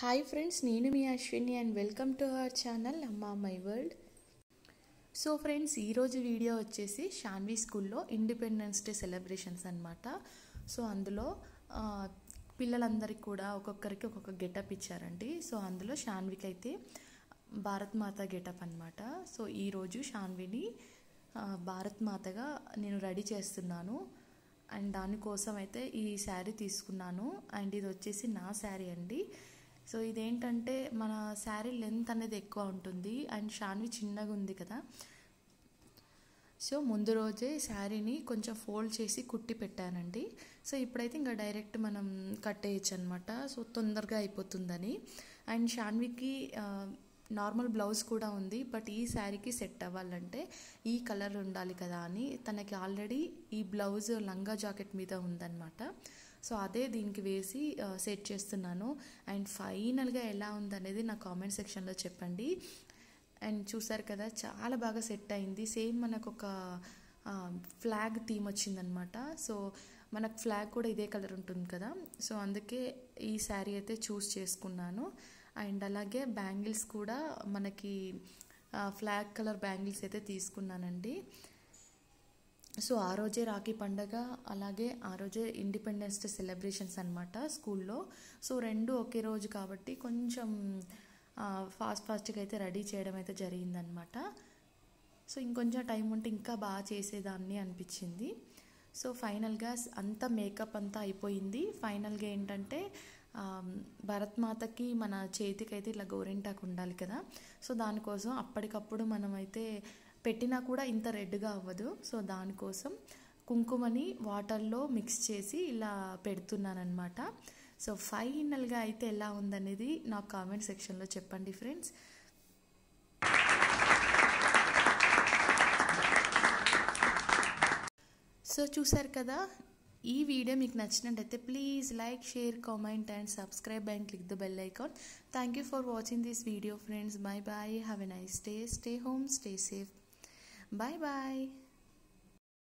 hi friends నేను మీ Ashwini and welcome to our channel Amma my world so friends ఈరోజు video వచ్చేసి షాన్వి స్కూల్లో ఇండిపెండెన్స్ డే సెలబ్రేషన్స్ అనమాట సో అందులో ఆ, పిల్లలందరికీ కూడా ఒక్కొక్కరికి ఒక్కొక్క గెటప్ ఇచ్చారండి సో అందులో షాన్వికి అయితే భారత్ మాత గెటప్ అనమాట సో ఈరోజు షాన్విని ఆ, భారత్ మాతగా నేను రెడీ చేస్తున్నాను అండ్ దానికోసం అయితే ఈ శారీ తీసుకున్నాను అండ్ ఇది వచ్చేసి నా శారీ అండి సో ఇదేంటంటే మన శారీ లెంత్ అనేది ఎక్కువ ఉంటుంది అండ్ షాన్వి చిన్నగా ఉంది కదా సో ముందు రోజే శారీని కొంచెం ఫోల్డ్ చేసి కుట్టి పెట్టానండి సో ఇప్పుడైతే ఇంకా డైరెక్ట్ మనం కట్టేయచ్చు అనమాట సో తొందరగా అయిపోతుందని అండ్ షాన్వికి నార్మల్ బ్లౌజ్ కూడా ఉంది బట్ ఈ శారీకి సెట్ అవ్వాలంటే ఈ కలర్ ఉండాలి కదా అని తనకి ఆల్రెడీ ఈ బ్లౌజ్ లంగా జాకెట్ మీద ఉందన్నమాట సో అదే దీనికి వేసి సెట్ చేస్తున్నాను అండ్ ఫైనల్గా ఎలా ఉందనేది నా కామెంట్ సెక్షన్లో చెప్పండి అండ్ చూసారు కదా చాలా బాగా సెట్ అయింది సేమ్ మనకు ఒక ఫ్లాగ్ థీమ్ వచ్చిందనమాట సో మనకు ఫ్లాగ్ కూడా ఇదే కలర్ ఉంటుంది కదా సో అందుకే ఈ శారీ అయితే చూస్ చేసుకున్నాను అండ్ అలాగే బ్యాంగిల్స్ కూడా మనకి ఫ్లాగ్ కలర్ బ్యాంగిల్స్ అయితే తీసుకున్నానండి సో ఆ రోజే రాఖీ పండగ అలాగే ఆ రోజే ఇండిపెండెన్స్ డే సెలబ్రేషన్స్ అనమాట స్కూల్లో సో రెండు ఒకే రోజు కాబట్టి కొంచెం ఫాస్ట్ ఫాస్ట్గా అయితే రెడీ చేయడం అయితే జరిగిందనమాట సో ఇంకొంచెం టైం ఉంటే ఇంకా బాగా చేసేదాన్ని అనిపించింది సో ఫైనల్గా అంతా మేకప్ అంతా అయిపోయింది ఫైనల్గా ఏంటంటే భరత్ మాతకి మన చేతికి అయితే ఇట్లా గోరింటాకు ఉండాలి కదా సో దానికోసం అప్పటికప్పుడు మనమైతే పెట్టినా కూడా ఇంత రెడ్గా అవ్వదు సో దానికోసం కుంకుమని వాటర్లో మిక్స్ చేసి ఇలా పెడుతున్నానమాట సో ఫైనల్గా అయితే ఎలా ఉందనేది నాకు కామెంట్ సెక్షన్లో చెప్పండి ఫ్రెండ్స్ సో చూసారు కదా ఈ వీడియో మీకు నచ్చినట్టయితే please like share comment and subscribe and click the bell icon thank you for watching this video friends bye bye have a nice day stay home stay safe bye bye